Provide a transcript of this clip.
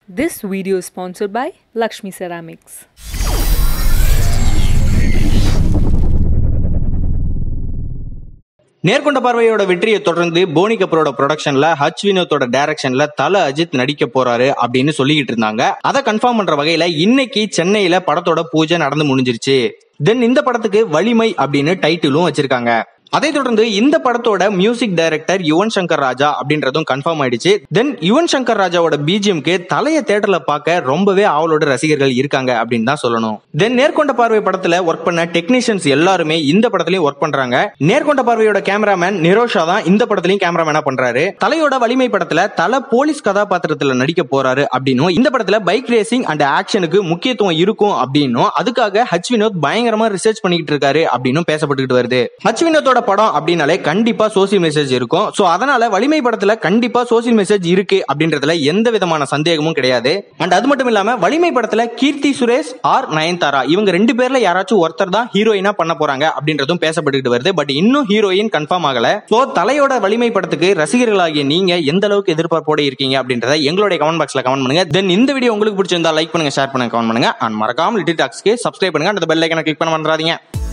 This video is sponsored by Lakshmi Ceramics. நேர்கொண்ட பார்வையோட வெற்றியை தொடர்ந்து Fani கபூரோட ப்ரொடக்ஷன்ல H வினோத்தோட டைரக்ஷன்ல தல அஜித் நடிக்க போறாரு அப்படின்னு சொல்லிக்கிட்டு இருந்தாங்க அதை கன்ஃபார்ம் பண்ற வகையில இன்னைக்கு சென்னையில படத்தோட பூஜை நடந்து முடிஞ்சிருச்சு தென் இந்த படத்துக்கு வலிமை அப்படின்னு டைட்டிலும் வச்சிருக்காங்க அதை தொடர்ந்து இந்த படத்தோட மியூசிக் டைரக்டர் யுவன் சங்கர் ராஜா அப்படின்றதும் கன்ஃபார்ம் ஆயிடுச்சு தென் யுவன் சங்கர் ராஜாவோட பிஜிஎம்க்கு தலைய தேட்டர்ல பார்க்க ரொம்பவே அவளோட ரசிகர்கள் இருக்காங்க அப்படின்னு தான் சொல்லணும் தென் நேர்கொண்ட பார்வை படத்துல ஒர்க் பண்ண டெக்னீஷியன்ஸ் எல்லாருமே இந்த படத்துலயும் ஒர்க் பண்றாங்க நேர்கொண்ட பார்வையோட கேமராமேன் நிரோஷா தான் இந்த படத்துலயும் கேமராமேனா பண்றாரு தலையோட வலிமை படத்துல தல போலீஸ் கதாபாத்திரத்துல நடிக்க போறாரு அப்படின்னும் இந்த படத்துல பைக் ரேசிங் அண்ட் ஆக்ஷனுக்கு முக்கியத்துவம் இருக்கும் அப்படின்னும் அதுக்காக ஹச் வினோத் பயங்கரமா ரிசர்ச் பண்ணிக்கிட்டு இருக்காரு அப்படின்னும் பேசப்பட்டுக்கிட்டு வருது ஹச் வினோத்தோட படம் அப்படின்னாலே கண்டிப்பா சோசியல் மெசேஜ் இருக்கும் சோ அதனால வலிமை படத்துல கண்டிப்பா சோசியல் மெசேஜ் இருக்கு அப்படின்றதுல எந்த விதமான சந்தேகமும் கிடையாது அண்ட் அது மட்டும் இல்லாம வலிமை படத்துல கீர்த்தி சுரேஷ் ஆர் நயன்தாரா இவங்க ரெண்டு பேர்ல யாராச்சும் ஒருத்தர் தான் ஹீரோயினா பண்ண போறாங்க அப்படின்றதும் பேசப்பட்டுக்கிட்டு வருது பட் இன்னும் ஹீரோயின் கன்ஃபார்ம் ஆகல சோ தலையோட வலிமை படத்துக்கு ரசிகர்களாகிய நீங்க எந்த அளவுக்கு எதிர்பார்ப்போட இருக்கீங்க அப்படின்றத எங்களுடைய கமெண்ட் பாக்ஸ்ல கமெண்ட் பண்ணுங்க தென் இந்த வீடியோ உங்களுக்கு பிடிச்சிருந்தா லைக் பண்ணுங்க ஷேர் பண்ணுங்க கமெண்ட் பண்ணுங்க அண்ட் மறக்காம லிட்டில் டாக்ஸ்க்கு சப்ஸ்கிரைப் பண்ணுங்க அந்த பெல் ஐக்கனை கிளிக் பண்ண மறந்துடாதீங்க